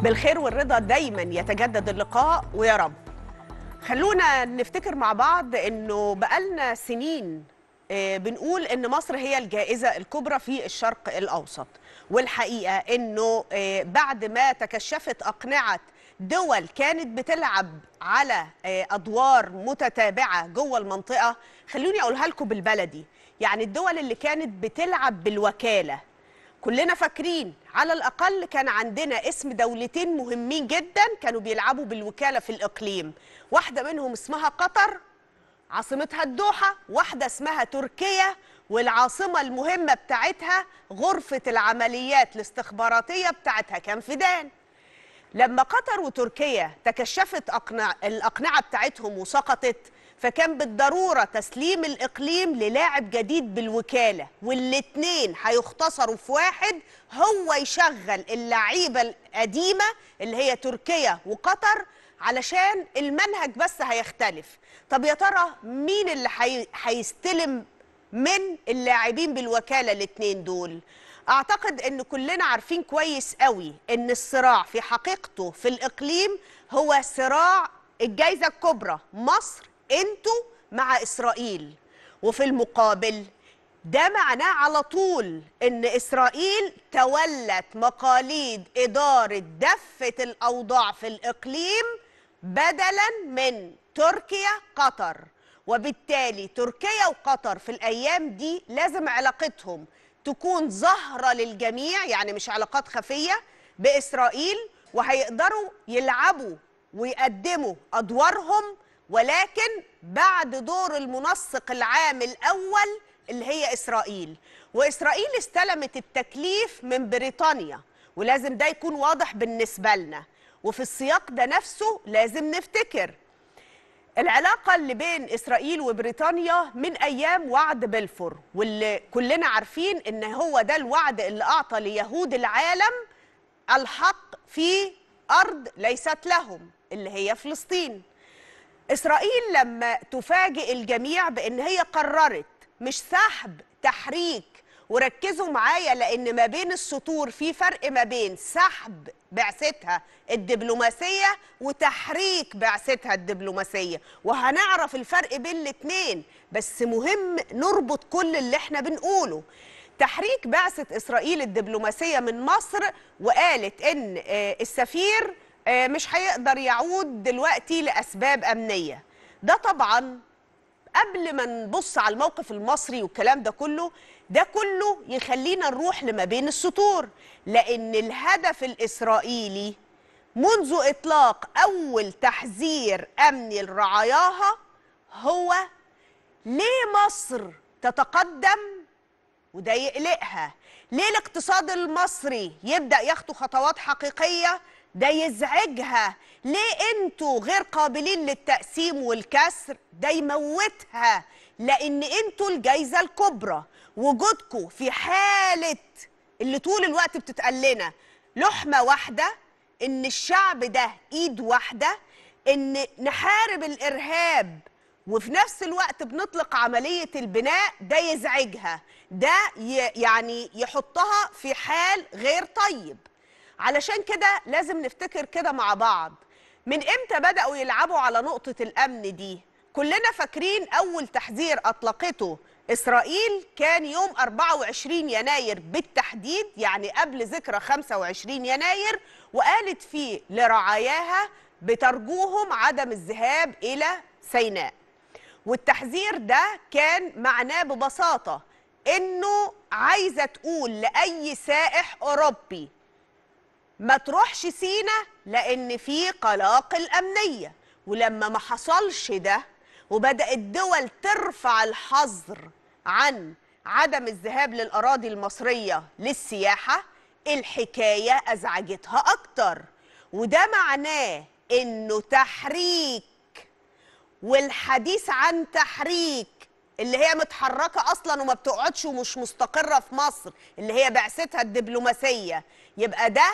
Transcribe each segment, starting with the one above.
بالخير والرضا دايما يتجدد اللقاء ويا رب خلونا نفتكر مع بعض انه بقالنا سنين آه، بنقول ان مصر هي الجائزه الكبرى في الشرق الاوسط والحقيقه انه آه، بعد ما تكشفت اقنعه دول كانت بتلعب على آه، ادوار متتابعه جوه المنطقه خلوني اقولها لكم بالبلدي يعني الدول اللي كانت بتلعب بالوكاله كلنا فاكرين على الأقل كان عندنا اسم دولتين مهمين جدا كانوا بيلعبوا بالوكالة في الإقليم واحدة منهم اسمها قطر عاصمتها الدوحة واحدة اسمها تركيا والعاصمة المهمة بتاعتها غرفة العمليات الاستخباراتية بتاعتها كان فدان لما قطر وتركيا تكشفت أقنع الأقنعة بتاعتهم وسقطت فكان بالضرورة تسليم الإقليم للاعب جديد بالوكالة والاتنين هيختصروا في واحد هو يشغل اللعيبة القديمة اللي هي تركيا وقطر علشان المنهج بس هيختلف طب يا ترى مين اللي هي- هيستلم من اللاعبين بالوكالة الاتنين دول اعتقد ان كلنا عارفين كويس قوي ان الصراع في حقيقته في الاقليم هو صراع الجائزة الكبرى مصر انتوا مع اسرائيل وفي المقابل ده معناه على طول ان اسرائيل تولت مقاليد اداره دفه الاوضاع في الاقليم بدلا من تركيا قطر وبالتالي تركيا وقطر في الايام دي لازم علاقتهم تكون ظاهره للجميع يعني مش علاقات خفيه باسرائيل وهيقدروا يلعبوا ويقدموا ادوارهم ولكن بعد دور المنسق العام الاول اللي هي اسرائيل واسرائيل استلمت التكليف من بريطانيا ولازم ده يكون واضح بالنسبه لنا وفي السياق ده نفسه لازم نفتكر العلاقة اللي بين إسرائيل وبريطانيا من أيام وعد بلفور واللي كلنا عارفين إن هو ده الوعد اللي أعطى ليهود العالم الحق في أرض ليست لهم اللي هي فلسطين إسرائيل لما تفاجئ الجميع بأن هي قررت مش سحب تحريك وركزوا معايا لأن ما بين السطور في فرق ما بين سحب بعثتها الدبلوماسية وتحريك بعثتها الدبلوماسية وهنعرف الفرق بين الاتنين بس مهم نربط كل اللي احنا بنقوله تحريك بعثة إسرائيل الدبلوماسية من مصر وقالت إن آه، السفير آه، مش هيقدر يعود دلوقتي لأسباب أمنية ده طبعا قبل ما نبص على الموقف المصري والكلام ده كله ده كله يخلينا نروح لما بين السطور لأن الهدف الإسرائيلي منذ إطلاق أول تحذير أمني لرعاياها هو ليه مصر تتقدم وده يقلقها ليه الاقتصاد المصري يبدأ يخطو خطوات حقيقية ده يزعجها ليه انتوا غير قابلين للتقسيم والكسر ده يموتها لان انتوا الجايزة الكبرى وجودكم في حالة اللي طول الوقت بتتقال لنا لحمة واحدة ان الشعب ده ايد واحدة ان نحارب الارهاب وفي نفس الوقت بنطلق عملية البناء ده يزعجها ده ي- يعني يحطها في حال غير طيب علشان كده لازم نفتكر كده مع بعض من امتى بدأوا يلعبوا على نقطة الأمن دي كلنا فاكرين أول تحذير أطلقته إسرائيل كان يوم 24 يناير بالتحديد يعني قبل ذكرى 25 يناير وقالت فيه لرعاياها بترجوهم عدم الذهاب إلى سيناء والتحذير ده كان معناه ببساطة إنه عايزة تقول لأي سائح أوروبي ما تروحش سينا لأن في قلاقل أمنية ولما ما حصلش ده وبدأت الدول ترفع الحظر عن عدم الذهاب للأراضي المصرية للسياحة الحكاية أزعجتها أكتر وده معناه إنه تحريك والحديث عن تحريك اللي هي متحركة أصلا وما بتقعدش ومش مستقرة في مصر اللي هي بعثتها الدبلوماسية يبقى ده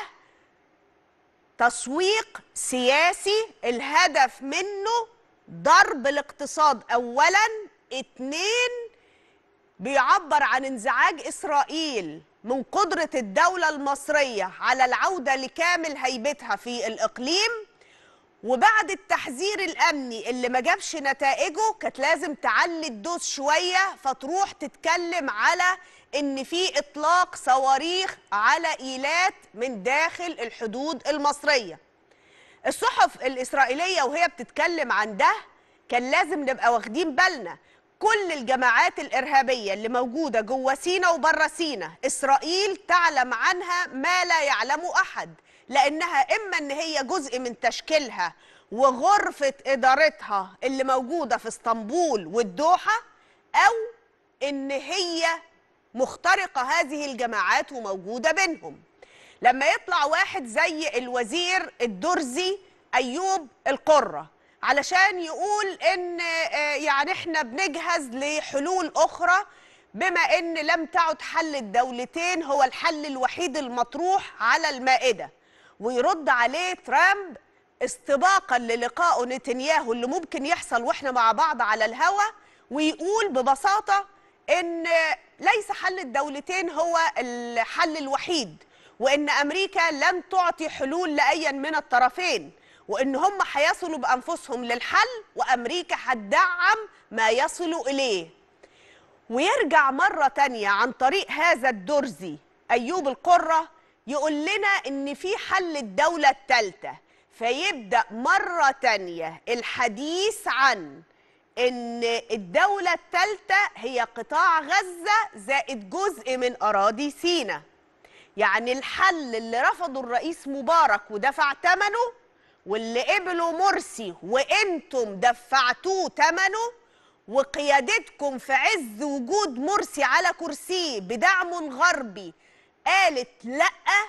تسويق سياسي الهدف منه ضرب الاقتصاد أولا اتنين بيعبر عن انزعاج إسرائيل من قدرة الدولة المصرية على العودة لكامل هيبتها في الإقليم وبعد التحذير الأمني اللي ما جابش نتائجه كانت لازم تعلي الدوس شوية فتروح تتكلم على إن في إطلاق صواريخ على إيلات من داخل الحدود المصرية الصحف الإسرائيلية وهي بتتكلم عن ده كان لازم نبقى واخدين بالنا كل الجماعات الإرهابية اللي موجودة جوه سينا وبره سينا إسرائيل تعلم عنها ما لا يعلمه أحد لأنها إما إن هي جزء من تشكيلها وغرفة إدارتها اللي موجودة في اسطنبول والدوحة أو إن هي مخترقة هذه الجماعات وموجودة بينهم لما يطلع واحد زي الوزير الدرزي أيوب القرة علشان يقول ان يعني احنا بنجهز لحلول اخرى بما ان لم تعد حل الدولتين هو الحل الوحيد المطروح على المائده ويرد عليه ترامب استباقا للقائه نتنياهو اللي ممكن يحصل واحنا مع بعض على الهوا ويقول ببساطه ان ليس حل الدولتين هو الحل الوحيد وان امريكا لن تعطي حلول لاي من الطرفين وان هم هيصلوا بانفسهم للحل وامريكا هتدعم ما يصلوا اليه ويرجع مره تانية عن طريق هذا الدرزي ايوب القره يقول لنا ان في حل الدوله الثالثه فيبدا مره تانية الحديث عن ان الدوله الثالثه هي قطاع غزه زائد جزء من اراضي سينا يعني الحل اللي رفضه الرئيس مبارك ودفع ثمنه واللي قبلوا مرسي وانتم دفعتوه ثمنه وقيادتكم في عز وجود مرسي على كرسيه بدعم غربي قالت لا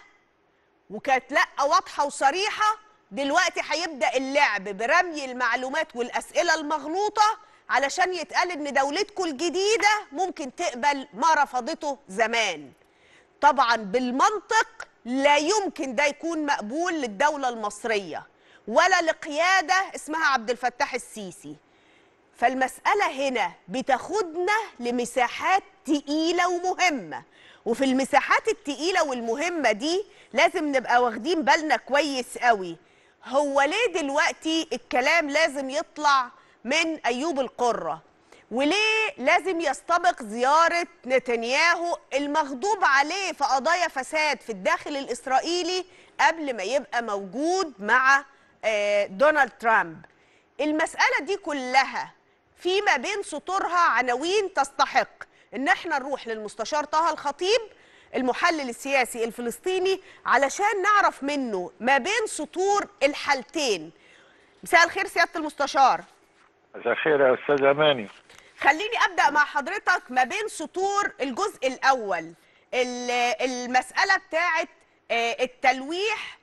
وكانت لا واضحه وصريحه دلوقتي هيبدا اللعب برمي المعلومات والاسئله المغلوطه علشان يتقال ان دولتكم الجديده ممكن تقبل ما رفضته زمان طبعا بالمنطق لا يمكن ده يكون مقبول للدوله المصريه ولا لقيادة اسمها عبد الفتاح السيسي فالمسألة هنا بتاخدنا لمساحات تقيلة ومهمة وفي المساحات التقيلة والمهمة دي لازم نبقى واخدين بالنا كويس قوي هو ليه دلوقتي الكلام لازم يطلع من أيوب القرة وليه لازم يستبق زيارة نتنياهو المغضوب عليه في قضايا فساد في الداخل الإسرائيلي قبل ما يبقى موجود مع دونالد ترامب المسألة دي كلها فيما بين سطورها عناوين تستحق ان احنا نروح للمستشار طه الخطيب المحلل السياسي الفلسطيني علشان نعرف منه ما بين سطور الحالتين مساء الخير سيادة المستشار مساء الخير يا استاذ اماني خليني ابدا مع حضرتك ما بين سطور الجزء الاول المسألة بتاعت التلويح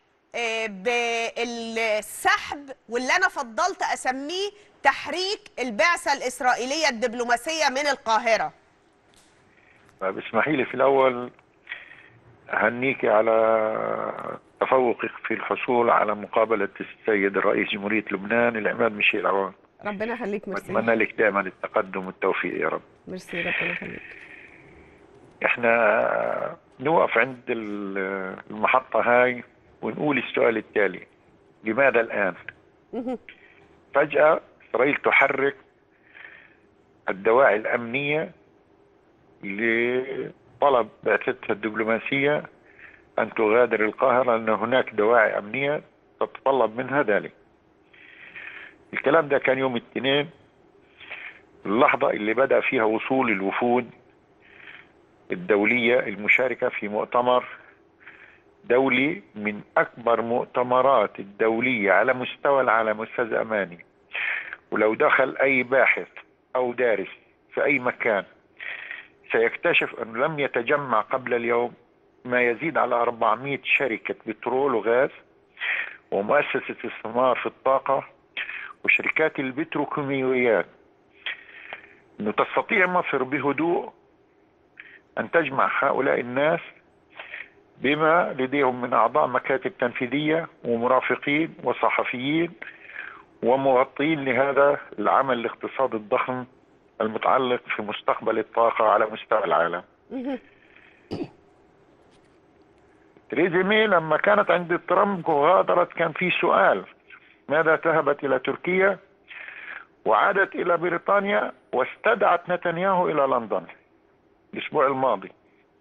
بالسحب واللي انا فضلت اسميه تحريك البعثه الاسرائيليه الدبلوماسيه من القاهره. طيب اسمحي لي في الاول اهنيك على تفوقك في الحصول على مقابله السيد الرئيس جمهوريه لبنان العماد ميشيل عوان. ربنا يخليك ميرسي. اتمنى لك دائما التقدم والتوفيق يا رب. ميرسي ربنا يخليك. احنا نوقف عند المحطه هاي ونقول السؤال التالي لماذا الآن فجأة إسرائيل تحرك الدواعي الأمنية لطلب بعثتها الدبلوماسية أن تغادر القاهرة لأن هناك دواعي أمنية تتطلب منها ذلك الكلام ده كان يوم الاثنين اللحظة اللي بدأ فيها وصول الوفود الدولية المشاركة في مؤتمر دولي من أكبر مؤتمرات الدولية على مستوى العالم أستاذ أماني ولو دخل أي باحث أو دارس في أي مكان سيكتشف أنه لم يتجمع قبل اليوم ما يزيد على 400 شركة بترول وغاز ومؤسسة استثمار في الطاقة وشركات البتروكيماويات أنه تستطيع مصر بهدوء أن تجمع هؤلاء الناس بما لديهم من أعضاء مكاتب تنفيذية ومرافقين وصحفيين ومغطين لهذا العمل الاقتصادي الضخم المتعلق في مستقبل الطاقة على مستوى العالم تريزا مي لما كانت عند ترامب وغادرت كان في سؤال ماذا ذهبت إلى تركيا وعادت إلى بريطانيا واستدعت نتنياهو إلى لندن الأسبوع الماضي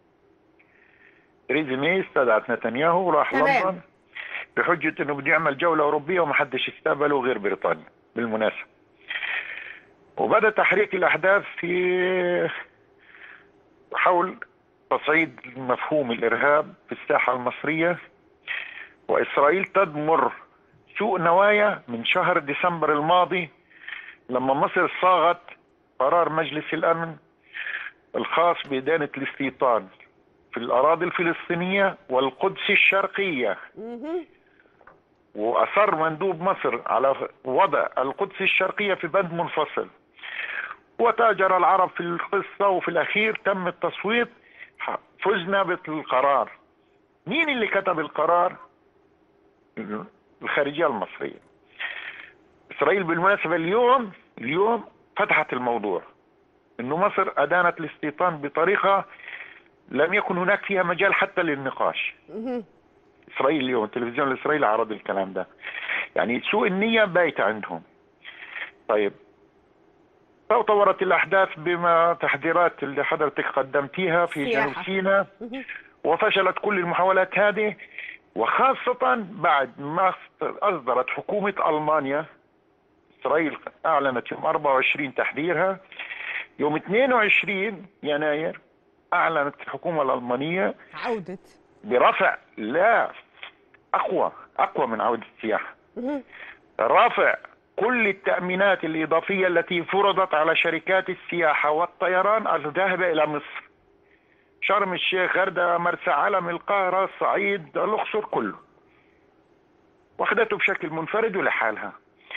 تريزا مي استدعت نتنياهو وراح تمام. لندن بحجة انه بده يعمل جولة اوروبية ومحدش استقبله غير بريطانيا بالمناسبة وبدأ تحريك الاحداث في حول تصعيد مفهوم الارهاب في الساحة المصرية واسرائيل تدمر سوء نوايا من شهر ديسمبر الماضي لما مصر صاغت قرار مجلس الامن الخاص بإدانة الاستيطان في الأراضي الفلسطينية والقدس الشرقية مهم. وأصر مندوب مصر على وضع القدس الشرقية في بند منفصل وتاجر العرب في القصة وفي الأخير تم التصويت فزنا بالقرار مين اللي كتب القرار الخارجية المصرية إسرائيل بالمناسبة اليوم اليوم فتحت الموضوع انه مصر ادانت الاستيطان بطريقه لم يكن هناك فيها مجال حتى للنقاش مهم. اسرائيل اليوم التلفزيون الاسرائيلي عرض الكلام ده يعني سوء النيه بايته عندهم طيب تطورت الاحداث بما تحذيرات اللي حضرتك قدمتيها في سياحة. جنوب سيناء مهم. وفشلت كل المحاولات هذه وخاصة بعد ما أصدرت حكومة ألمانيا إسرائيل أعلنت يوم 24 تحذيرها يوم 22 يناير أعلنت الحكومة الألمانية عودة برفع لا أقوى أقوى من عودة السياحة مهم. رفع كل التأمينات الإضافية التي فرضت على شركات السياحة والطيران الذاهبة إلى مصر شرم الشيخ غردة مرسى علم القاهرة الصعيد الأقصر كله واخدته بشكل منفرد ولحالها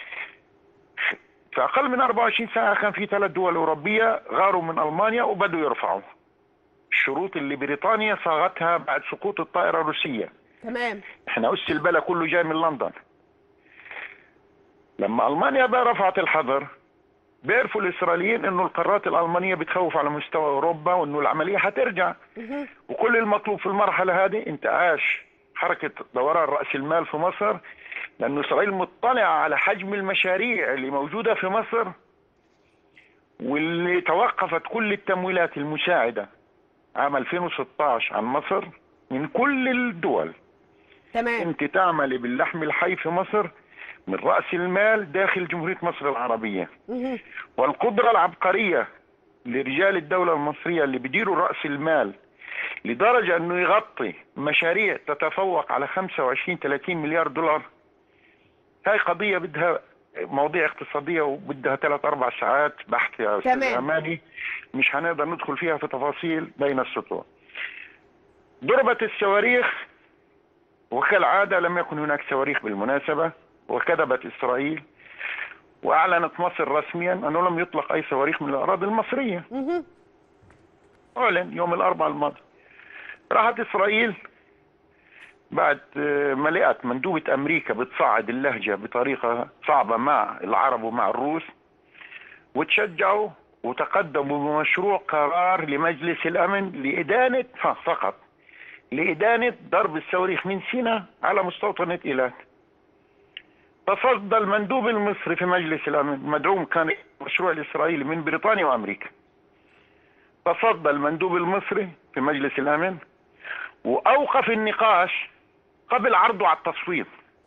في أقل من 24 ساعة كان في ثلاث دول أوروبية غاروا من ألمانيا وبدوا يرفعوا الشروط اللي بريطانيا صاغتها بعد سقوط الطائرة الروسية تمام احنا أس البلا كله جاي من لندن لما ألمانيا بقى رفعت الحظر بيعرفوا الإسرائيليين إنه القارات الألمانية بتخوف على مستوى أوروبا وإنه العملية هترجع مهم. وكل المطلوب في المرحلة هذه انتعاش حركة دوران رأس المال في مصر لأن إسرائيل مطلعة على حجم المشاريع اللي موجودة في مصر واللي توقفت كل التمويلات المساعدة عام 2016 عن مصر من كل الدول تمام انت تعملي باللحم الحي في مصر من رأس المال داخل جمهورية مصر العربية مهم. والقدرة العبقرية لرجال الدولة المصرية اللي بيديروا رأس المال لدرجة انه يغطي مشاريع تتفوق على 25 30 مليار دولار هاي قضية بدها مواضيع اقتصادية وبدها ثلاث أربع ساعات بحث يا أستاذ تمام. أماني مش هنقدر ندخل فيها في تفاصيل بين السطور ضربت الصواريخ وكالعادة لم يكن هناك صواريخ بالمناسبة وكذبت إسرائيل وأعلنت مصر رسميا أنه لم يطلق أي صواريخ من الأراضي المصرية مهم. أعلن يوم الأربعاء الماضي راحت إسرائيل بعد آه، ما لقت مندوبة أمريكا بتصعد اللهجة بطريقة صعبة مع العرب ومع الروس وتشجعوا وتقدموا بمشروع قرار لمجلس الأمن لإدانة ها فقط لإدانة ضرب الصواريخ من سيناء على مستوطنة إيلات تصدى المندوب المصري في مجلس الأمن مدعوم كان المشروع الإسرائيلي من بريطانيا وأمريكا تصدى المندوب المصري في مجلس الأمن وأوقف النقاش قبل عرضه على التصويت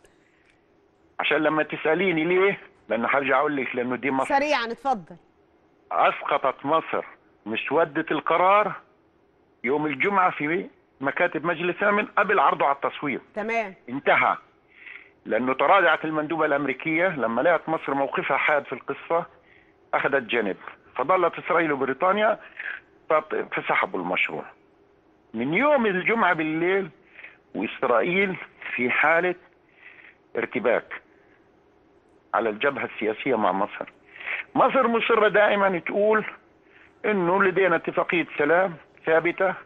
عشان لما تسأليني ليه لأنه هرجع أقول لك لأنه دي مصر سريعا اتفضل أسقطت مصر مسودة القرار يوم الجمعة في مكاتب مجلس الأمن قبل عرضه على التصويت تمام انتهى لأنه تراجعت المندوبة الأمريكية لما لقت مصر موقفها حاد في القصة أخذت جانب فظلت إسرائيل وبريطانيا فط- فسحبوا المشروع من يوم الجمعة بالليل وإسرائيل في حالة ارتباك على الجبهة السياسية مع مصر مصر مصرة دائما تقول انه لدينا اتفاقية سلام ثابتة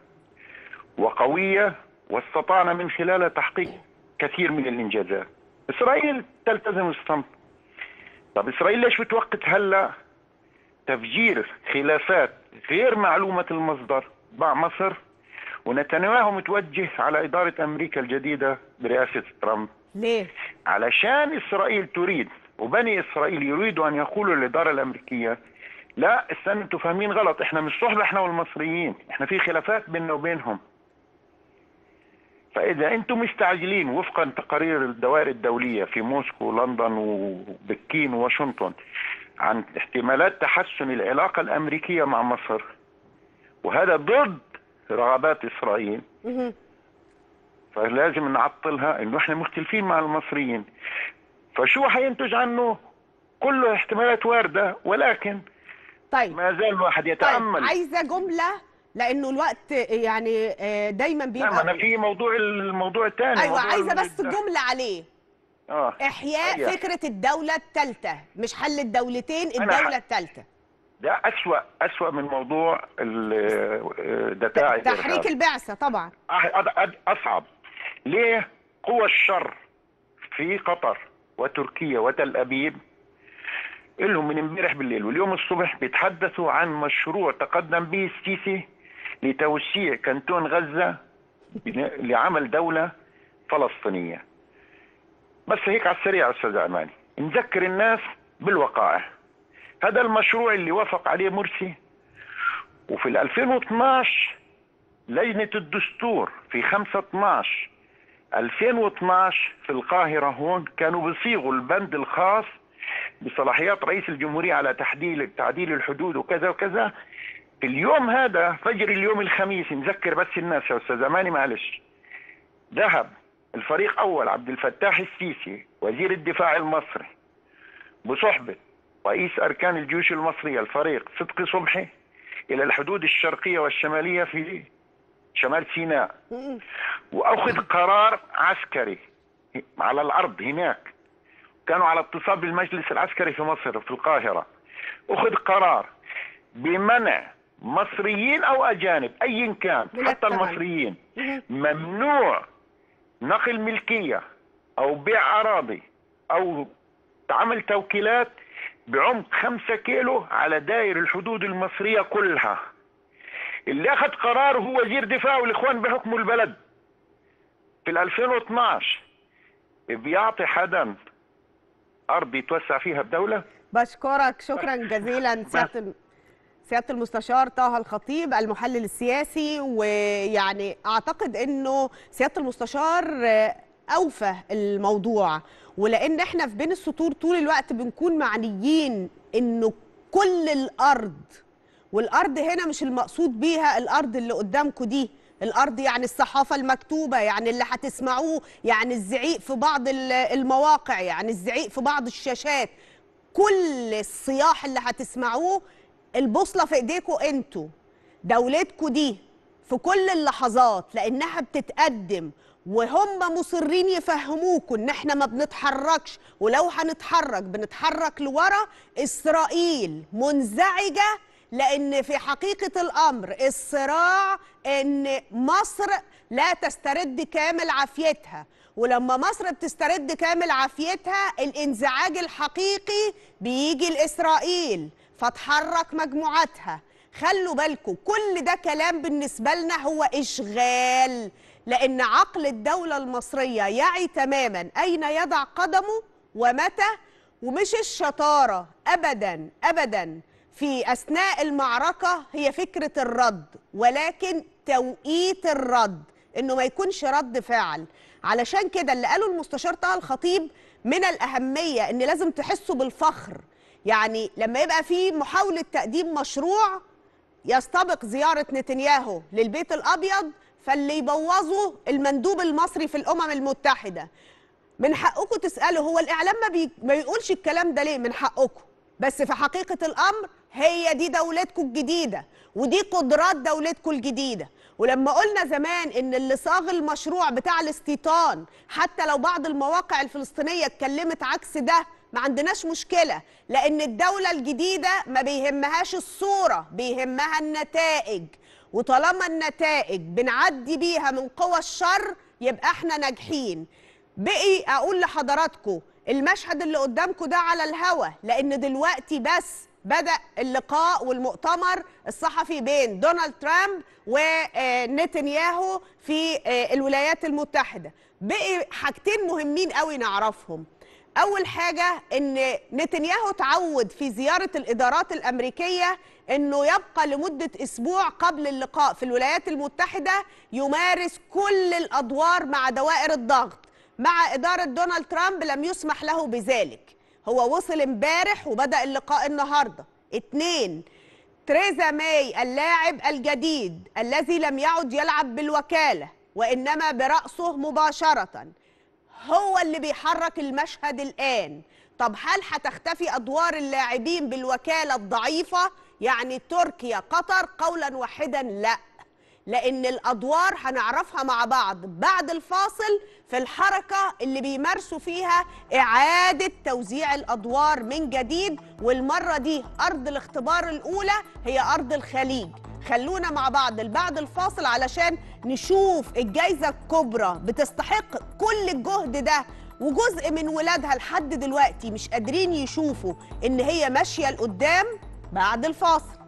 وقوية واستطعنا من خلالها تحقيق كثير من الانجازات اسرائيل تلتزم الصمت طب اسرائيل ليش بتوقت هلا تفجير خلافات غير معلومة المصدر مع مصر ونتنياهو متوجه على إدارة أمريكا الجديدة برئاسة ترامب ليه علشان إسرائيل تريد وبني إسرائيل يريدوا أن يقولوا للإدارة الأمريكية لا استنى انتوا فاهمين غلط احنا مش صحبة احنا والمصريين احنا في خلافات بيننا وبينهم فإذا أنتم مستعجلين وفقا تقارير الدوائر الدولية في موسكو ولندن وبكين وواشنطن عن احتمالات تحسن العلاقة الأمريكية مع مصر وهذا ضد رغبات إسرائيل مهم. فلازم نعطلها انه احنا مختلفين مع المصريين فشو حينتج عنه كله احتمالات واردة ولكن طيب ما زال الواحد طيب يتأمل عايزه جمله لانه الوقت يعني آه، دايما نعم بيبقى انا في موضوع الموضوع الثاني ايوه موضوع عايزه ال- بس جمله عليه اه احياء أيوة. فكره الدوله الثالثه مش حل الدولتين أنا الدوله ح- الثالثه ده أسوأ أسوأ من موضوع ال- دفاع تحريك الإرهاب. البعثه طبعا أح- أد- أد- أصعب ليه قوى الشر في قطر وتركيا وتل أبيب لهم من امبارح بالليل واليوم الصبح بيتحدثوا عن مشروع تقدم به السيسي لتوسيع كانتون غزة بنا- لعمل دولة فلسطينية بس هيك على السريع أستاذ أماني نذكر الناس بالوقائع هذا المشروع اللي وافق عليه مرسي وفي ال 2012 لجنة الدستور في 5 12 2012 في القاهرة هون كانوا بيصيغوا البند الخاص بصلاحيات رئيس الجمهورية على تحديد تعديل الحدود وكذا وكذا في اليوم هذا فجر اليوم الخميس نذكر بس الناس يا استاذ اماني معلش ذهب الفريق اول عبد الفتاح السيسي وزير الدفاع المصري بصحبة رئيس اركان الجيوش المصرية الفريق صدقي صبحي الى الحدود الشرقية والشمالية في شمال سيناء م-م. واخذ قرار عسكري على الارض هناك كانوا على اتصال بالمجلس العسكري في مصر في القاهره اخذ قرار بمنع مصريين او اجانب ايا كان من حتى التبني. المصريين مهم. ممنوع نقل ملكيه او بيع اراضي او عمل توكيلات بعمق خمسة كيلو على دائر الحدود المصرية كلها اللي اخذ قرار هو وزير دفاع والاخوان بحكموا البلد في ال 2012 بيعطي حدا ارض يتوسع فيها بدوله بشكرك شكرا جزيلا سياده الم- سياده المستشار طه الخطيب المحلل السياسي ويعني اعتقد انه سياده المستشار آه، اوفى الموضوع ولان احنا في بين السطور طول الوقت بنكون معنيين انه كل الارض والارض هنا مش المقصود بيها الارض اللي قدامكم دي الارض يعني الصحافه المكتوبه يعني اللي هتسمعوه يعني الزعيق في بعض ال- المواقع يعني الزعيق في بعض الشاشات كل الصياح اللي هتسمعوه البوصله في ايديكم انتوا دولتكم دي في كل اللحظات لانها بتتقدم وهم مصرين يفهموكوا ان احنا ما بنتحركش ولو هنتحرك بنتحرك لورا اسرائيل منزعجه لان في حقيقه الامر الصراع ان مصر لا تسترد كامل عافيتها ولما مصر بتسترد كامل عافيتها الانزعاج الحقيقي بيجي لاسرائيل فتحرك مجموعاتها خلوا بالكم كل ده كلام بالنسبه لنا هو اشغال لان عقل الدوله المصريه يعي تماما اين يضع قدمه ومتى ومش الشطاره ابدا ابدا في اثناء المعركه هي فكره الرد ولكن توقيت الرد انه ما يكونش رد فعل علشان كده اللي قاله المستشار طه الخطيب من الاهميه ان لازم تحسوا بالفخر يعني لما يبقى في محاوله تقديم مشروع يستبق زياره نتنياهو للبيت الابيض فاللي يبوظه المندوب المصري في الامم المتحده من حقكم تسالوا هو الاعلام ما, بي... ما يقولش الكلام ده ليه من حقكم بس في حقيقه الامر هي دي دولتكم الجديده ودي قدرات دولتكم الجديده ولما قلنا زمان ان اللي صاغ المشروع بتاع الاستيطان حتى لو بعض المواقع الفلسطينيه اتكلمت عكس ده ما عندناش مشكله لان الدوله الجديده ما بيهمهاش الصوره بيهمها النتائج وطالما النتائج بنعدي بيها من قوى الشر يبقى احنا ناجحين بقي اقول لحضراتكم المشهد اللي قدامكم ده على الهوا لان دلوقتي بس بدأ اللقاء والمؤتمر الصحفي بين دونالد ترامب ونتنياهو في آه، الولايات المتحدة بقي حاجتين مهمين قوي نعرفهم أول حاجة إن نتنياهو تعود في زيارة الإدارات الأمريكية إنه يبقى لمدة أسبوع قبل اللقاء في الولايات المتحدة يمارس كل الأدوار مع دوائر الضغط مع إدارة دونالد ترامب لم يسمح له بذلك هو وصل امبارح وبدأ اللقاء النهاردة اتنين تريزا ماي اللاعب الجديد الذي لم يعد يلعب بالوكالة وإنما برأسه مباشرة هو اللي بيحرك المشهد الآن طب هل هتختفي أدوار اللاعبين بالوكالة الضعيفة يعني تركيا قطر قولا واحدا لا لأن الأدوار هنعرفها مع بعض بعد الفاصل في الحركة اللي بيمارسوا فيها إعادة توزيع الأدوار من جديد والمرة دي أرض الاختبار الأولى هي أرض الخليج خلونا مع بعض بعد الفاصل علشان نشوف الجايزة الكبرى بتستحق كل الجهد ده وجزء من ولادها لحد دلوقتي مش قادرين يشوفوا إن هي ماشية لقدام بعد الفاصل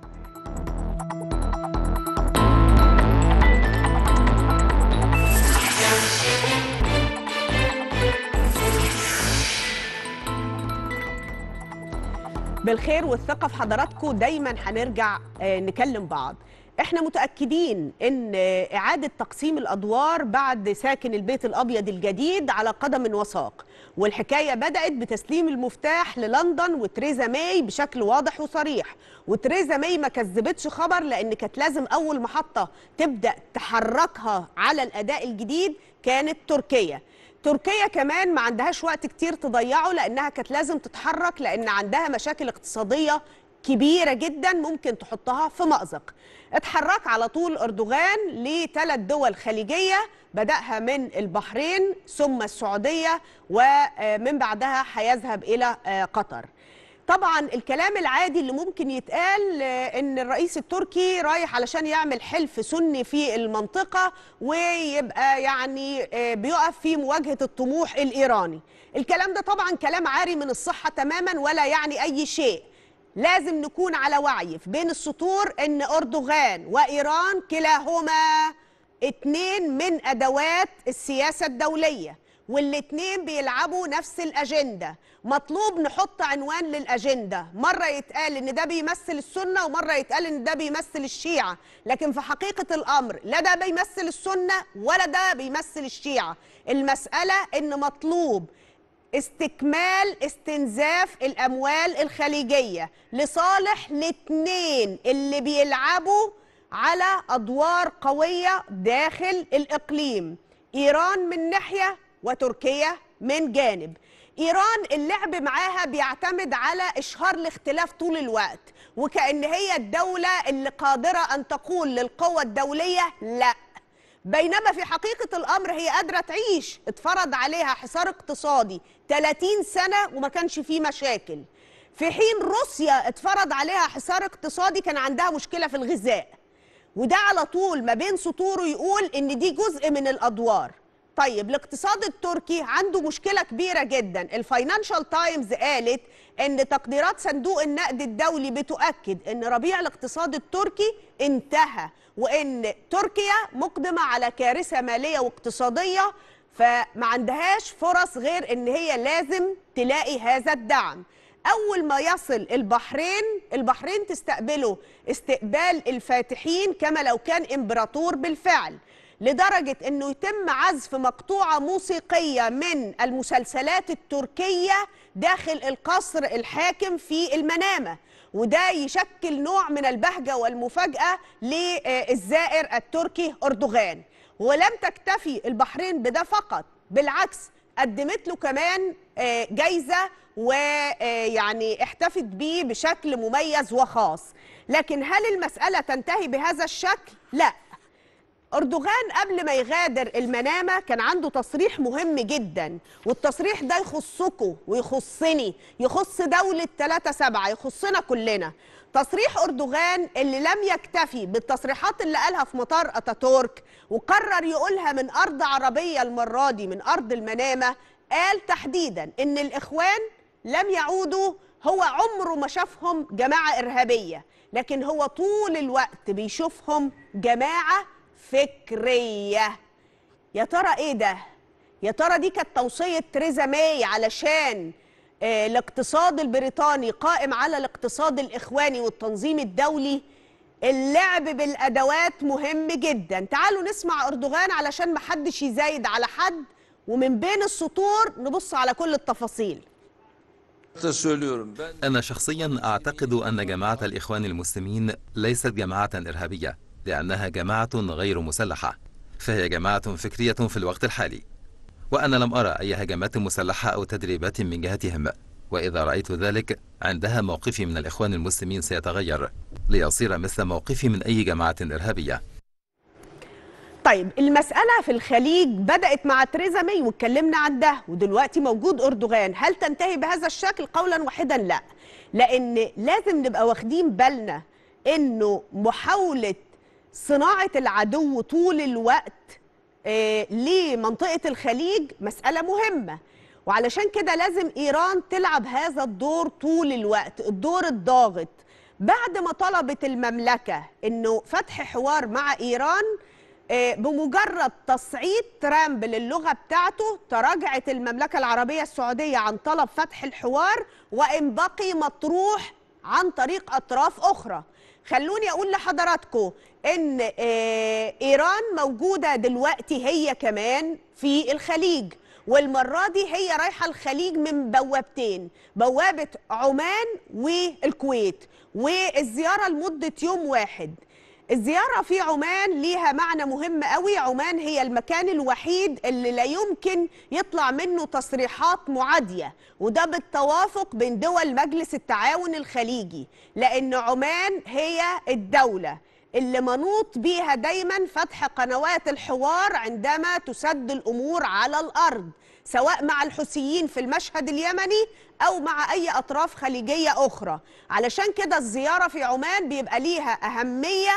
بالخير والثقة في حضراتكم دايما هنرجع آه، نكلم بعض احنا متأكدين ان آه، إعادة تقسيم الأدوار بعد ساكن البيت الأبيض الجديد على قدم وساق والحكاية بدأت بتسليم المفتاح للندن وتريزا ماي بشكل واضح وصريح وتريزا ماي ما كذبتش خبر لأن كانت لازم أول محطة تبدأ تحركها على الأداء الجديد كانت تركيا تركيا كمان ما عندهاش وقت كتير تضيعه لانها كانت لازم تتحرك لان عندها مشاكل اقتصاديه كبيره جدا ممكن تحطها في مأزق اتحرك على طول اردوغان لثلاث دول خليجيه بدأها من البحرين ثم السعوديه ومن بعدها هيذهب الى آه، قطر طبعا الكلام العادي اللي ممكن يتقال آه، ان الرئيس التركي رايح علشان يعمل حلف سني في المنطقه ويبقى يعني آه، بيقف في مواجهه الطموح الايراني الكلام ده طبعا كلام عاري من الصحه تماما ولا يعني اي شيء لازم نكون على وعي في بين السطور ان اردوغان وايران كلاهما اتنين من ادوات السياسه الدوليه والاتنين بيلعبوا نفس الاجنده مطلوب نحط عنوان للاجنده مره يتقال ان ده بيمثل السنه ومره يتقال ان ده بيمثل الشيعه لكن في حقيقه الامر لا ده بيمثل السنه ولا ده بيمثل الشيعه المساله ان مطلوب استكمال استنزاف الاموال الخليجيه لصالح الاثنين اللي بيلعبوا على ادوار قويه داخل الاقليم ايران من ناحيه وتركيا من جانب ايران اللعب معاها بيعتمد على اشهار الاختلاف طول الوقت وكأن هي الدولة اللي قادرة أن تقول للقوى الدولية لا بينما في حقيقة الأمر هي قادرة تعيش اتفرض عليها حصار اقتصادي 30 سنة وما كانش فيه مشاكل في حين روسيا اتفرض عليها حصار اقتصادي كان عندها مشكلة في الغذاء وده على طول ما بين سطوره يقول ان دي جزء من الادوار طيب الاقتصاد التركي عنده مشكلة كبيرة جدا الفاينانشال تايمز قالت ان تقديرات صندوق النقد الدولي بتؤكد ان ربيع الاقتصاد التركي انتهى وان تركيا مقدمة على كارثة مالية واقتصادية فما عندهاش فرص غير ان هي لازم تلاقي هذا الدعم اول ما يصل البحرين البحرين تستقبله استقبال الفاتحين كما لو كان امبراطور بالفعل لدرجة انه يتم عزف مقطوعة موسيقية من المسلسلات التركية داخل القصر الحاكم في المنامة وده يشكل نوع من البهجة والمفاجأة للزائر التركي أردوغان ولم تكتفي البحرين بده فقط بالعكس قدمت له كمان آه، جايزة ويعني احتفت بيه بشكل مميز وخاص لكن هل المسألة تنتهي بهذا الشكل؟ لا أردوغان قبل ما يغادر المنامة كان عنده تصريح مهم جدا والتصريح ده يخصكم ويخصني يخص دولة 3 سبعة يخصنا كلنا تصريح أردوغان اللي لم يكتفي بالتصريحات اللي قالها في مطار أتاتورك وقرر يقولها من أرض عربية المرة دي من أرض المنامة قال تحديدا إن الإخوان لم يعودوا هو عمره ما شافهم جماعة إرهابية لكن هو طول الوقت بيشوفهم جماعة فكرية يا ترى إيه ده؟ يا ترى دي كانت توصية تريزا ماي علشان آه، الاقتصاد البريطاني قائم على الاقتصاد الإخواني والتنظيم الدولي اللعب بالأدوات مهم جدا تعالوا نسمع أردوغان علشان محدش يزايد على حد ومن بين السطور نبص على كل التفاصيل da söylüyorum ben أنا شخصيا أعتقد أن جماعة الإخوان المسلمين ليست جماعة إرهابية لأنها جماعة غير مسلحة فهي جماعة فكرية في الوقت الحالي وأنا لم أرى أي هجمات مسلحة أو تدريبات من جهتهم وإذا رأيت ذلك عندها موقفي من الإخوان المسلمين سيتغير ليصير مثل موقفي من أي جماعة إرهابية طيب المسألة في الخليج بدأت مع تريزا ماي واتكلمنا عن ده ودلوقتي موجود أردوغان هل تنتهي بهذا الشكل قولا واحدا لا لأن لازم نبقى واخدين بالنا إنه محاولة صناعة العدو طول الوقت آه، لمنطقة الخليج مسألة مهمة وعلشان كده لازم إيران تلعب هذا الدور طول الوقت الدور الضاغط بعد ما طلبت المملكة إنه فتح حوار مع إيران آه، بمجرد تصعيد ترامب للغة بتاعته تراجعت المملكة العربية السعودية عن طلب فتح الحوار وإن بقي مطروح عن طريق أطراف أخرى خلوني أقول لحضراتكم إن آه، إيران موجودة دلوقتي هي كمان في الخليج والمرة دي هي رايحة الخليج من بوابتين بوابة عمان والكويت والزيارة لمدة يوم واحد الزيارة في عمان ليها معنى مهم قوي عمان هي المكان الوحيد اللي لا يمكن يطلع منه تصريحات معادية وده بالتوافق بين دول مجلس التعاون الخليجي لأن عمان هي الدولة اللي منوط بيها دايما فتح قنوات الحوار عندما تسد الأمور على الأرض سواء مع الحوثيين في المشهد اليمني أو مع أي أطراف خليجية أخرى علشان كده الزيارة في عمان بيبقى ليها أهمية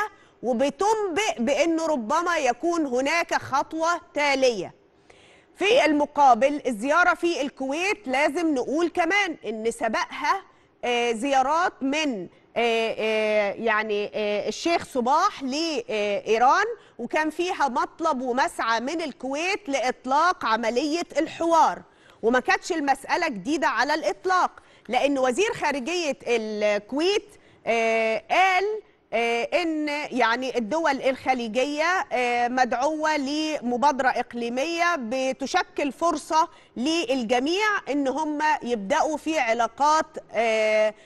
وبتنبئ بأنه ربما يكون هناك خطوة تالية في المقابل الزيارة في الكويت لازم نقول كمان ان سبقها آه، زيارات من آه، آه، يعني آه، الشيخ صباح لإيران وكان فيها مطلب ومسعى من الكويت لإطلاق عملية الحوار وما كانتش المسألة جديدة على الإطلاق لأن وزير خارجية الكويت آه، قال آه، ان يعني الدول الخليجيه آه، مدعوه لمبادره اقليميه بتشكل فرصه للجميع ان هم يبداوا في علاقات آه،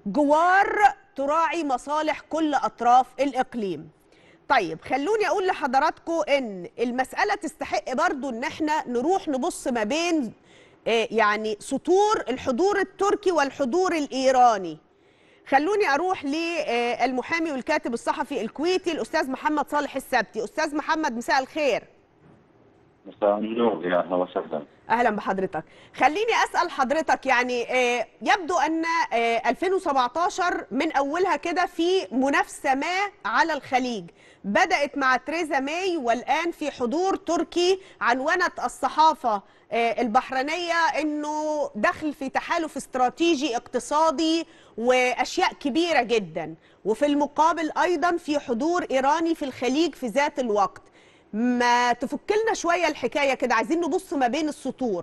جوار تراعي مصالح كل اطراف الاقليم. طيب خلوني اقول لحضراتكم ان المساله تستحق برضو ان احنا نروح نبص ما بين آه، يعني سطور الحضور التركي والحضور الايراني. خلوني اروح للمحامي والكاتب الصحفي الكويتي الاستاذ محمد صالح السبتي استاذ محمد مساء الخير مساء النور يا اهلا وسهلا اهلا بحضرتك خليني اسال حضرتك يعني آه، يبدو ان آه، 2017 من اولها كده في منافسه ما على الخليج بدات مع تريزا ماي والان في حضور تركي عنونت الصحافه آه، البحرينيه انه دخل في تحالف استراتيجي اقتصادي واشياء كبيره جدا وفي المقابل ايضا في حضور ايراني في الخليج في ذات الوقت ما تفكلنا شويه الحكايه كده عايزين نبص ما بين السطور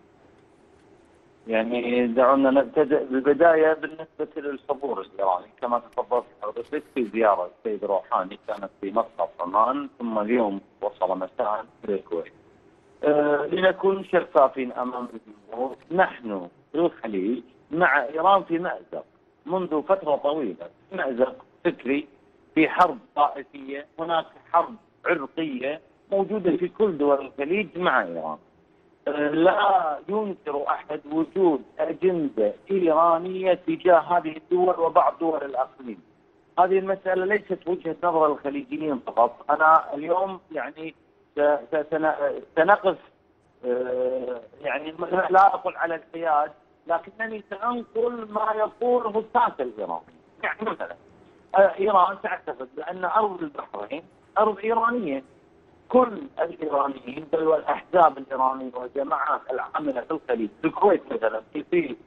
يعني دعونا نبتدئ بالبدايه بالنسبه للحضور الايراني كما تفضلت حضرتك في زياره السيد روحاني كانت في مسقط عمان ثم اليوم وصل مساء الى الكويت. آه لنكون شفافين امام الجمهور نحن في الخليج مع ايران في مازق منذ فتره طويله مازق فكري في حرب طائفيه هناك حرب عرقيه موجوده في كل دول الخليج مع ايران. لا ينكر احد وجود اجنده ايرانيه تجاه هذه الدول وبعض دول الاقليم. هذه المساله ليست وجهه نظر الخليجيين فقط، انا اليوم يعني س- س- سن- سنقف آه، يعني لا اقول على الحياد لكنني سانقل ما يقوله الساسه الايراني. يعني مثلا آه، ايران تعتقد بان ارض البحرين ارض ايرانيه. كل الايرانيين بل والاحزاب الايرانيه والجماعات العامله في الخليج في الكويت مثلا كثير من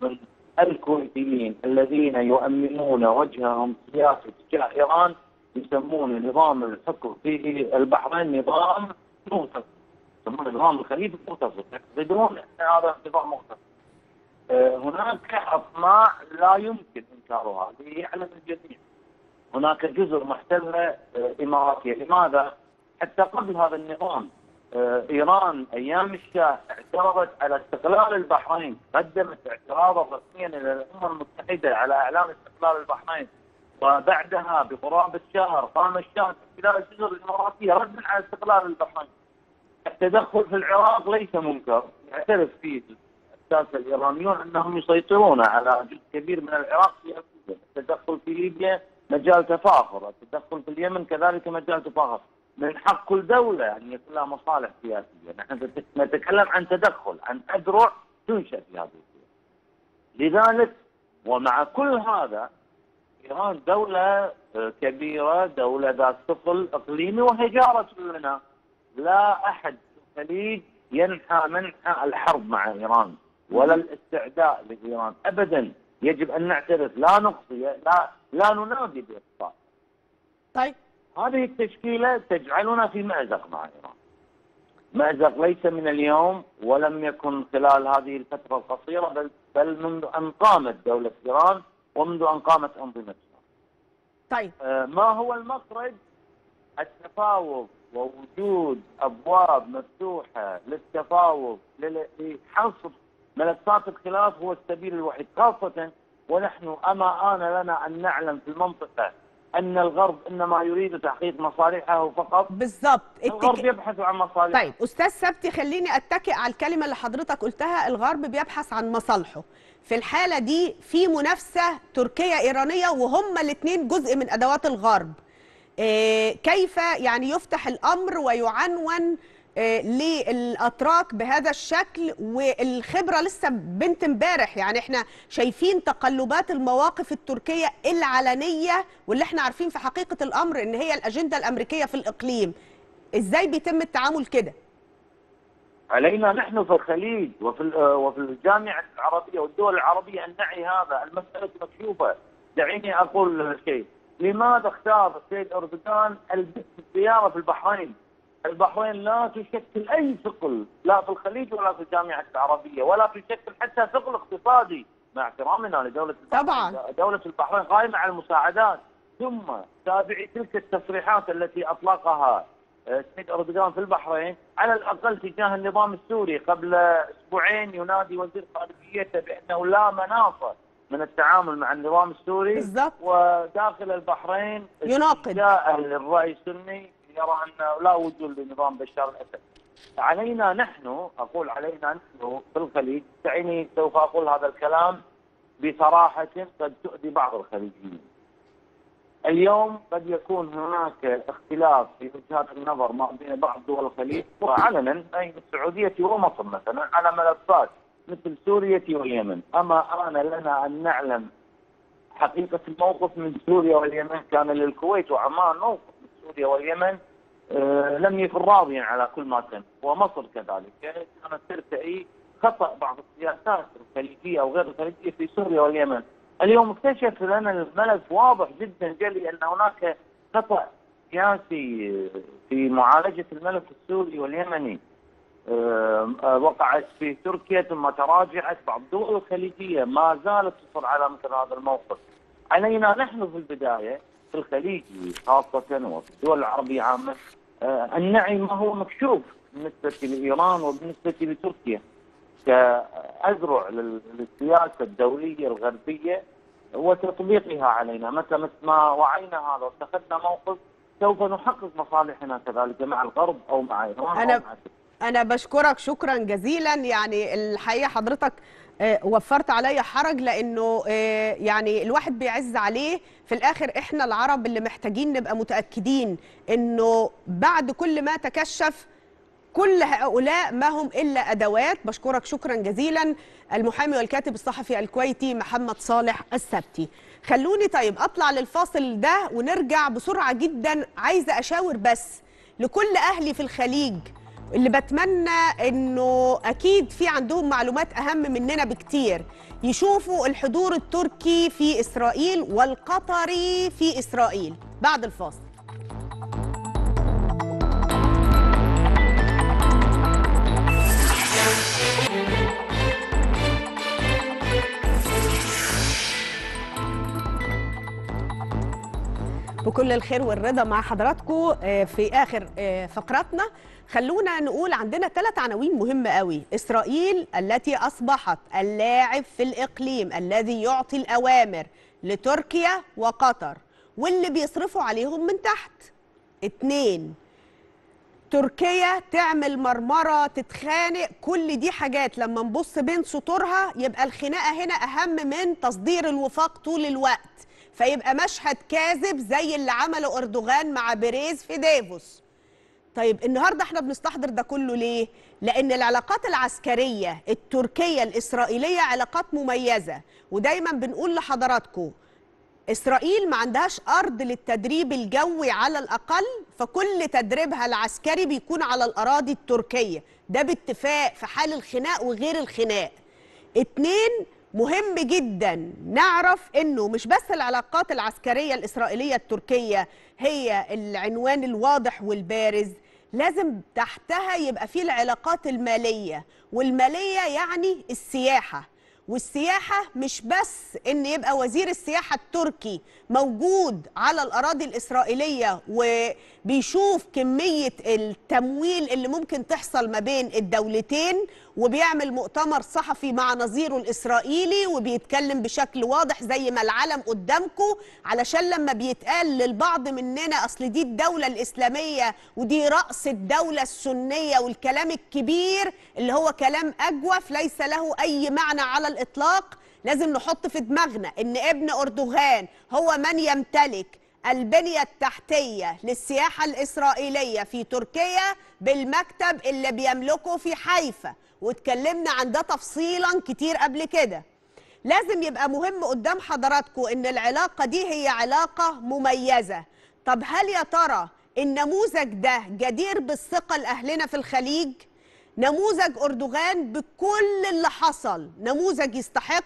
الكويتيين الذين يؤمنون وجههم سياسي تجاه ايران يسمون نظام الحكم في البحرين نظام مغتصب يسمون نظام الخليفه مغتصب يعتقدون ان هذا نظام مغتصب آه، هناك اطماع لا يمكن انكارها هذه يعلم الجميع هناك جزر محتله آه، اماراتيه لماذا؟ حتى قبل هذا النظام آه، ايران ايام الشاه اعترضت على استقلال البحرين، قدمت اعتراضا رسميا الى الامم المتحده على اعلان استقلال البحرين، وبعدها بقرابه شهر قام الشاه باحتلال الجزر الاماراتيه ردا على استقلال البحرين. التدخل في العراق ليس منكر، يعترف فيه الساسه الايرانيون انهم يسيطرون على جزء كبير من العراق سياسيا، التدخل في ليبيا مجال تفاخر، التدخل في اليمن كذلك مجال تفاخر. من حق كل دولة أن يكون لها مصالح سياسية نحن نتكلم عن تدخل عن أذرع تنشأ في هذه الدول لذلك ومع كل هذا إيران دولة آه، كبيرة دولة ذات ثقل إقليمي وهي جارة لنا لا أحد في الخليج ينحى منحى الحرب مع إيران ولا الاستعداء لإيران أبدا يجب أن نعترف لا نقصي لا لا ننادي بإقصاء طيب هذه التشكيلة تجعلنا في مأزق مع إيران مأزق ليس من اليوم ولم يكن خلال هذه الفترة القصيرة بل, بل منذ أن قامت دولة إيران ومنذ أن قامت أنظمة إيران طيب آه، ما هو المخرج التفاوض ووجود أبواب مفتوحة للتفاوض لل- لحصر ملفات الخلاف هو السبيل الوحيد خاصة ونحن أما آن لنا أن نعلم في المنطقة أن الغرب إنما يريد تحقيق مصالحه فقط بالظبط الغرب اتك... يبحث عن مصالحه طيب استاذ سبتي خليني اتكئ على الكلمه اللي حضرتك قلتها الغرب بيبحث عن مصالحه في الحاله دي في منافسه تركيه ايرانيه وهم الاثنين جزء من ادوات الغرب إيه، كيف يعني يفتح الامر ويعنون إيه، للاتراك بهذا الشكل والخبره لسه بنت امبارح يعني احنا شايفين تقلبات المواقف التركيه العلنيه واللي احنا عارفين في حقيقه الامر ان هي الاجنده الامريكيه في الاقليم ازاي بيتم التعامل كده علينا نحن في الخليج وفي ال- آه، وفي الجامعة العربية والدول العربية أن نعي هذا المسألة مكشوفة دعيني أقول شيء لماذا اختار السيد أردوغان البت الزيارة في البحرين البحرين لا تشكل أي ثقل لا في الخليج ولا في الجامعة العربية ولا تشكل حتى ثقل اقتصادي مع احترامنا لدولة البحرين طبعاً. دولة البحرين قائمة على المساعدات ثم تابعي تلك التصريحات التي أطلقها السيد اردوغان في البحرين على الاقل تجاه النظام السوري قبل اسبوعين ينادي وزير خارجيته بانه لا مناص من التعامل مع النظام السوري بالضبط. وداخل البحرين يناقض. جاء الراي السني يرى انه لا وجود لنظام بشار الاسد. علينا نحن اقول علينا نحن في الخليج دعيني سوف اقول هذا الكلام بصراحه قد تؤذي بعض الخليجيين. اليوم قد يكون هناك اختلاف في وجهات النظر ما بين بعض دول الخليج وعلنا اي السعوديه ومصر مثلا على ملفات مثل سوريا واليمن، اما ان لنا ان نعلم حقيقه الموقف من سوريا واليمن كان للكويت وعمان موقف من سوريا واليمن آه لم يكن راضيا على كل ما تم ومصر كذلك يعني كانت ترتئي خطا بعض السياسات الخليجيه او غير الخليجيه في سوريا واليمن اليوم اكتشف لنا الملف واضح جدا جلي ان هناك خطا سياسي في معالجه الملف السوري واليمني آه، آه، وقعت في تركيا ثم تراجعت بعض الدول الخليجيه ما زالت تصر على مثل هذا الموقف. علينا نحن في البدايه في الخليج خاصه وفي الدول العربيه عامه آه، ان نعي ما هو مكشوف بالنسبه لايران وبالنسبه لتركيا. كأذرع لل- للسياسة الدولية الغربية وتطبيقها علينا متى مثل ما وعينا هذا واتخذنا موقف سوف نحقق مصالحنا كذلك مع الغرب أو مع إيران أنا- أو مع انا بشكرك شكرا جزيلا يعني الحقيقه حضرتك آه، وفرت عليا حرج لانه آه، يعني الواحد بيعز عليه في الاخر احنا العرب اللي محتاجين نبقى متاكدين انه بعد كل ما تكشف كل هؤلاء ما هم الا ادوات بشكرك شكرا جزيلا المحامي والكاتب الصحفي الكويتي محمد صالح السبتي خلوني طيب اطلع للفاصل ده ونرجع بسرعه جدا عايزه اشاور بس لكل اهلي في الخليج اللي بتمنى انه اكيد في عندهم معلومات اهم مننا بكتير يشوفوا الحضور التركي في إسرائيل والقطري في إسرائيل بعد الفاصل بكل الخير والرضا مع حضراتكم آه، في اخر آه، فقراتنا خلونا نقول عندنا ثلاث عناوين مهمه قوي اسرائيل التي اصبحت اللاعب في الاقليم الذي يعطي الاوامر لتركيا وقطر واللي بيصرفوا عليهم من تحت اتنين تركيا تعمل مرمرة تتخانق كل دي حاجات لما نبص بين سطورها يبقى الخناقة هنا أهم من تصدير الوفاق طول الوقت فيبقى مشهد كاذب زي اللي عمله أردوغان مع بيريز في ديفوس طيب النهارده احنا بنستحضر ده كله ليه؟ لأن العلاقات العسكرية التركية الإسرائيلية علاقات مميزة ودايما بنقول لحضراتكم إسرائيل ما عندهاش أرض للتدريب الجوي على الأقل فكل تدريبها العسكري بيكون على الأراضي التركية ده باتفاق في حال الخناق وغير الخناق اتنين مهم جدا نعرف انه مش بس العلاقات العسكريه الاسرائيليه التركيه هي العنوان الواضح والبارز لازم تحتها يبقى فيه العلاقات الماليه والماليه يعني السياحه والسياحة مش بس إن يبقى وزير السياحة التركي موجود على الأراضي الإسرائيلية وبيشوف كمية التمويل اللي ممكن تحصل ما بين الدولتين وبيعمل مؤتمر صحفي مع نظيره الإسرائيلي وبيتكلم بشكل واضح زي ما العلم قدامكم علشان لما بيتقال للبعض مننا أصل دي الدولة الإسلامية ودي رأس الدولة السنية والكلام الكبير اللي هو كلام أجوف ليس له أي معنى على الإطلاق لازم نحط في دماغنا ان ابن اردوغان هو من يمتلك البنية التحتية للسياحة الإسرائيلية في تركيا بالمكتب اللي بيملكه في حيفا واتكلمنا عن ده تفصيلا كتير قبل كده لازم يبقى مهم قدام حضراتكم ان العلاقة دي هي علاقة مميزة طب هل يا ترى النموذج ده جدير بالثقة لأهلنا في الخليج؟ نموذج أردوغان بكل اللي حصل نموذج يستحق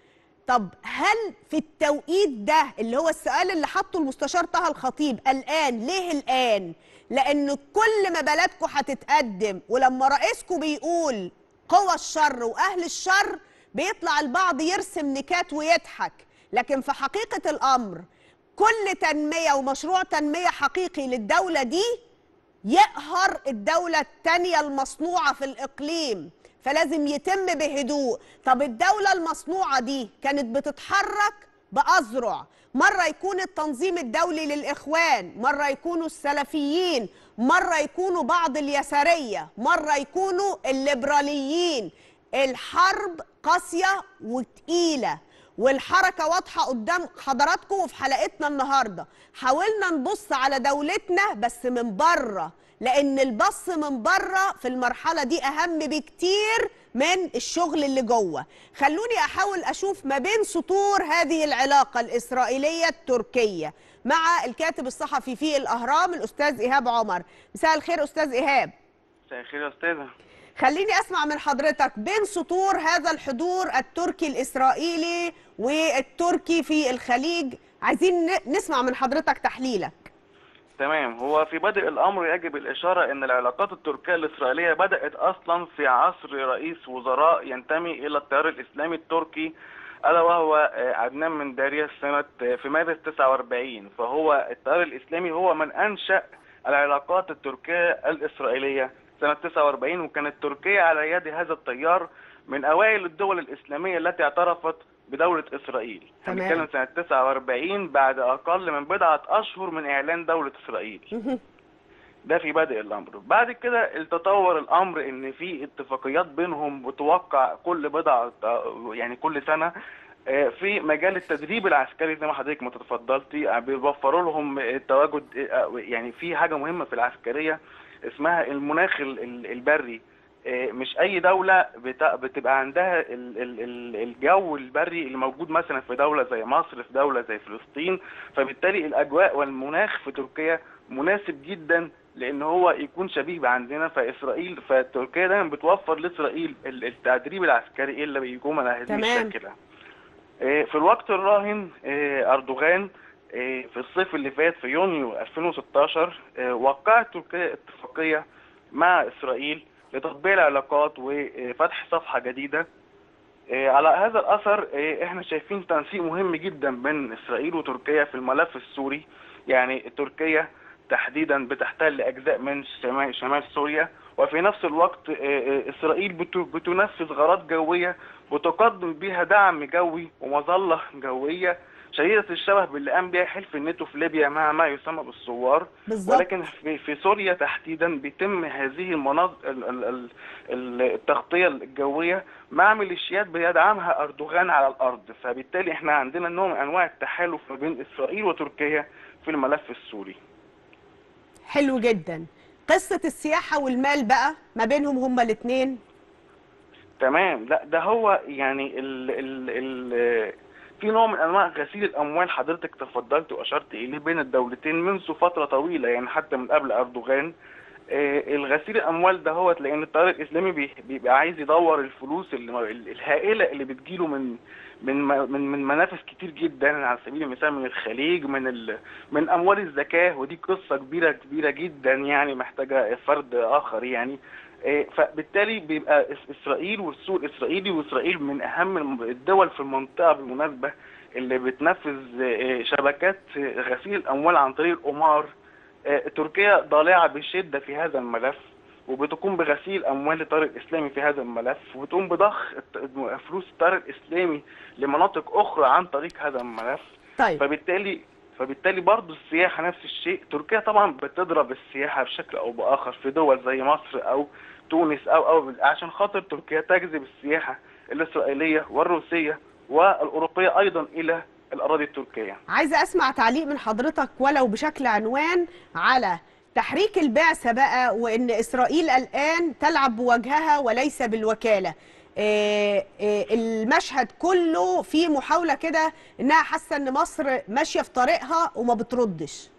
طب هل في التوقيت ده اللي هو السؤال اللي حطه المستشار طه الخطيب الآن ليه الآن؟ لأن كل ما بلدكم هتتقدم ولما رئيسكم بيقول قوى الشر وأهل الشر بيطلع البعض يرسم نكات ويضحك لكن في حقيقة الأمر كل تنمية ومشروع تنمية حقيقي للدولة دي يقهر الدولة التانية المصنوعة في الإقليم فلازم يتم بهدوء طب الدولة المصنوعة دي كانت بتتحرك بأذرع مرة يكون التنظيم الدولي للإخوان مرة يكونوا السلفيين مرة يكونوا بعض اليسارية مرة يكونوا الليبراليين الحرب قاسية وتقيلة والحركة واضحة قدام حضراتكم وفي حلقتنا النهاردة حاولنا نبص على دولتنا بس من بره لأن البص من بره في المرحلة دي أهم بكتير من الشغل اللي جوه خلوني أحاول أشوف ما بين سطور هذه العلاقة الإسرائيلية التركية مع الكاتب الصحفي في الأهرام الأستاذ إيهاب عمر مساء الخير أستاذ إيهاب مساء الخير يا استاذه خليني اسمع من حضرتك بين سطور هذا الحضور التركي الاسرائيلي والتركي في الخليج عايزين ن- نسمع من حضرتك تحليلك تمام هو في بدء الامر يجب الاشاره ان العلاقات التركيه الاسرائيليه بدات اصلا في عصر رئيس وزراء ينتمي الى التيار الاسلامي التركي الا وهو آه، عدنان من داريا سنه آه، في مارس 49 فهو التيار الاسلامي هو من انشا العلاقات التركيه الاسرائيليه سنه 49 وكانت تركيا على يد هذا التيار من اوائل الدول الاسلاميه التي اعترفت بدولة إسرائيل تمام. هنتكلم سنة 49 بعد أقل من بضعة أشهر من إعلان دولة إسرائيل ده في بدء الأمر بعد كده تطور الأمر إن في اتفاقيات بينهم بتوقع كل بضعة يعني كل سنة آه، في مجال التدريب العسكري زي ما حضرتك ما تفضلتي آه، بيوفروا لهم التواجد آه، يعني في حاجة مهمة في العسكرية اسمها المناخ ال- ال- البري آه، مش اي دوله بت- بتبقى عندها ال- ال- ال- الجو البري اللي موجود مثلا في دوله زي مصر في دوله زي فلسطين فبالتالي الاجواء والمناخ في تركيا مناسب جدا لان هو يكون شبيه عندنا فاسرائيل فتركيا دايما بتوفر لاسرائيل ال- التدريب العسكري اللي بيقوم على هذه تمام. الشاكله آه، في الوقت الراهن آه، اردوغان آه، في الصيف اللي فات في يونيو 2016 آه، وقعت تركيا اتفاقيه مع اسرائيل لتطبيع العلاقات وفتح صفحه جديده آه، على هذا الاثر آه، احنا شايفين تنسيق مهم جدا بين اسرائيل وتركيا في الملف السوري يعني تركيا تحديدا بتحتل اجزاء من شمال شمال سوريا وفي نفس الوقت آه، آه، اسرائيل بت- بتنفذ غارات جويه بتقدم بها دعم جوي ومظله جويه شديده الشبه باللي قام بها حلف الناتو في ليبيا مع ما يسمى بالثوار بالظبط ولكن في, في سوريا تحديدا بيتم هذه المناطق ال- ال- ال- ال- التغطيه الجويه مع ميليشيات بيدعمها اردوغان على الارض فبالتالي احنا عندنا نوع من انواع التحالف ما بين اسرائيل وتركيا في الملف السوري حلو جدا قصه السياحه والمال بقى ما بينهم هما الاثنين تمام لا ده هو يعني ال ال ال في نوع من انواع غسيل الاموال حضرتك تفضلت واشرت اليه بين الدولتين منذ فتره طويله يعني حتى من قبل اردوغان آه، الغسيل الاموال ده هو لان التيار الاسلامي بي- بيبقى عايز يدور الفلوس اللي الهائله اللي بتجيله من من م- من من منافذ كتير جدا على سبيل المثال من الخليج من ال من اموال الزكاه ودي قصه كبيره كبيره جدا يعني محتاجه فرد اخر يعني آه، فبالتالي بيبقى إس- اسرائيل والسوق الاسرائيلي واسرائيل من اهم الم- الدول في المنطقه بالمناسبه اللي بتنفذ آه، شبكات آه، غسيل الاموال عن طريق القمار آه، تركيا ضالعه بشده في هذا الملف وبتقوم بغسيل اموال الطار الاسلامي في هذا الملف وبتقوم بضخ الت- فلوس الطار الاسلامي لمناطق اخرى عن طريق هذا الملف طيب فبالتالي فبالتالي برضه السياحه نفس الشيء تركيا طبعا بتضرب السياحه بشكل او باخر في دول زي مصر او تونس او او عشان خاطر تركيا تجذب السياحه الاسرائيليه والروسيه والاوروبيه ايضا الى الاراضي التركيه عايزه اسمع تعليق من حضرتك ولو بشكل عنوان على تحريك البعثه بقى وان اسرائيل الان تلعب بوجهها وليس بالوكاله آه، آه، المشهد كله فيه محاوله كده انها حاسه ان مصر ماشيه في طريقها وما بتردش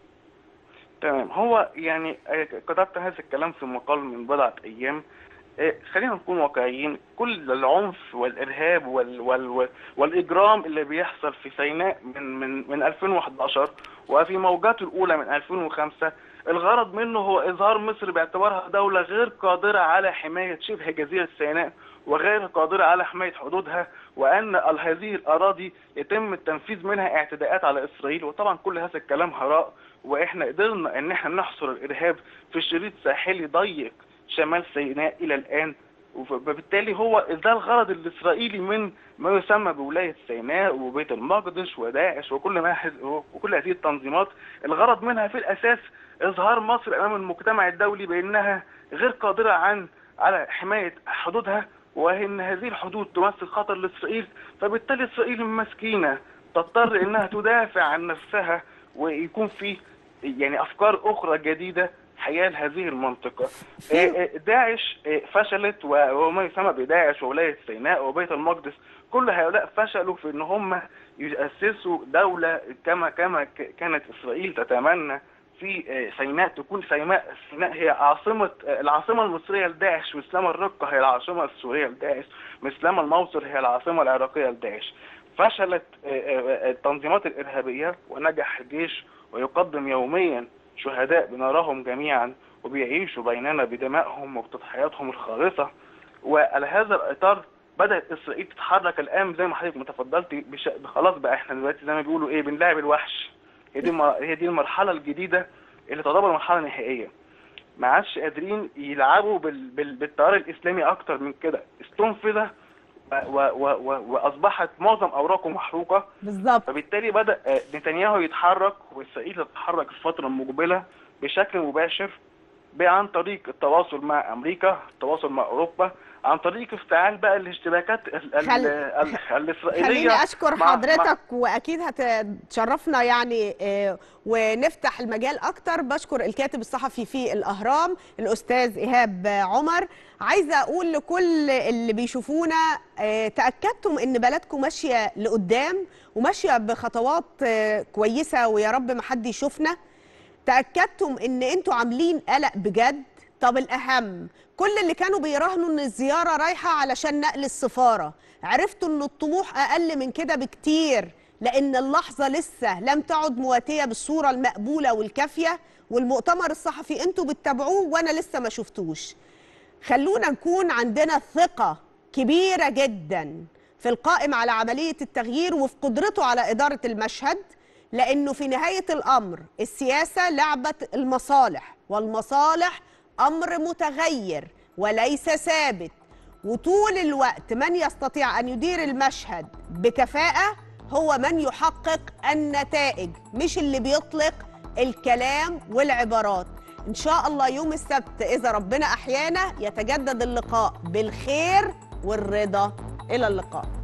تمام هو يعني آه، كتبت هذا الكلام في مقال من بضعة أيام آه، خلينا نكون واقعيين كل العنف والإرهاب وال وال والإجرام اللي بيحصل في سيناء من من من 2011 وفي موجاته الأولى من 2005 الغرض منه هو إظهار مصر باعتبارها دولة غير قادرة على حماية شبه جزيرة سيناء وغير قادرة على حماية حدودها وأن ال- هذه الأراضي يتم التنفيذ منها اعتداءات على إسرائيل وطبعا كل هذا الكلام هراء واحنا قدرنا ان احنا نحصر الارهاب في شريط ساحلي ضيق شمال سيناء الى الان وبالتالي هو ده الغرض الاسرائيلي من ما يسمى بولايه سيناء وبيت المقدس وداعش وكل ما هز- وكل هذه التنظيمات الغرض منها في الاساس اظهار مصر امام المجتمع الدولي بانها غير قادره عن على حمايه حدودها وان هذه الحدود تمثل خطر لاسرائيل فبالتالي اسرائيل مسكينه تضطر انها تدافع عن نفسها ويكون في يعني افكار اخرى جديده حيال هذه المنطقه في- آه، آه، داعش آه، فشلت و- وما يسمى بداعش وولايه سيناء وبيت المقدس كل هؤلاء فشلوا في ان هم يؤسسوا دوله كما كما ك- كانت اسرائيل تتمنى في آه، سيناء تكون سيناء سيناء هي عاصمه آه، العاصمه المصريه لداعش مسلمه الرقه هي العاصمه السوريه لداعش مسلمه الموصل هي العاصمه العراقيه لداعش فشلت آه، آه، التنظيمات الارهابيه ونجح الجيش ويقدم يوميا شهداء بنراهم جميعا وبيعيشوا بيننا بدمائهم وبتضحياتهم الخالصه وعلى هذا الاطار بدات اسرائيل تتحرك الان زي ما حضرتك ما تفضلتي بش... خلاص بقى احنا دلوقتي زي ما بيقولوا ايه بنلاعب الوحش هي دي الم... هي دي المرحله الجديده اللي تعتبر مرحله نهائيه ما عادش قادرين يلعبوا بال... بال... بالتيار الاسلامي اكتر من كده استنفذ و... و... و... و... واصبحت معظم اوراقه محروقه بالظبط فبالتالي بدأ آه، نتنياهو يتحرك وإسرائيل تتحرك الفترة المقبلة بشكل مباشر ب- عن طريق التواصل مع أمريكا التواصل مع أوروبا عن طريق افتعال بقى الاشتباكات ال- ال- خل- ال- الإسرائيلية خليني اشكر مع- حضرتك واكيد هتشرفنا يعني آه، ونفتح المجال اكتر بشكر الكاتب الصحفي في الاهرام الاستاذ ايهاب عمر عايزه اقول لكل اللي بيشوفونا آه، تاكدتم ان بلدكم ماشيه لقدام وماشيه بخطوات آه، كويسه ويا رب ما حد يشوفنا تاكدتم ان انتوا عاملين قلق بجد طب الاهم كل اللي كانوا بيراهنوا ان الزياره رايحه علشان نقل السفاره عرفتوا ان الطموح اقل من كده بكتير لان اللحظه لسه لم تعد مواتيه بالصوره المقبوله والكافيه والمؤتمر الصحفي انتوا بتتابعوه وانا لسه ما شفتوش خلونا نكون عندنا ثقة كبيرة جدا في القائم على عملية التغيير وفي قدرته على إدارة المشهد لأنه في نهاية الأمر السياسة لعبة المصالح والمصالح أمر متغير وليس ثابت وطول الوقت من يستطيع أن يدير المشهد بكفاءة هو من يحقق النتائج مش اللي بيطلق الكلام والعبارات إن شاء الله يوم السبت إذا ربنا أحيانا يتجدد اللقاء بالخير والرضا إلى اللقاء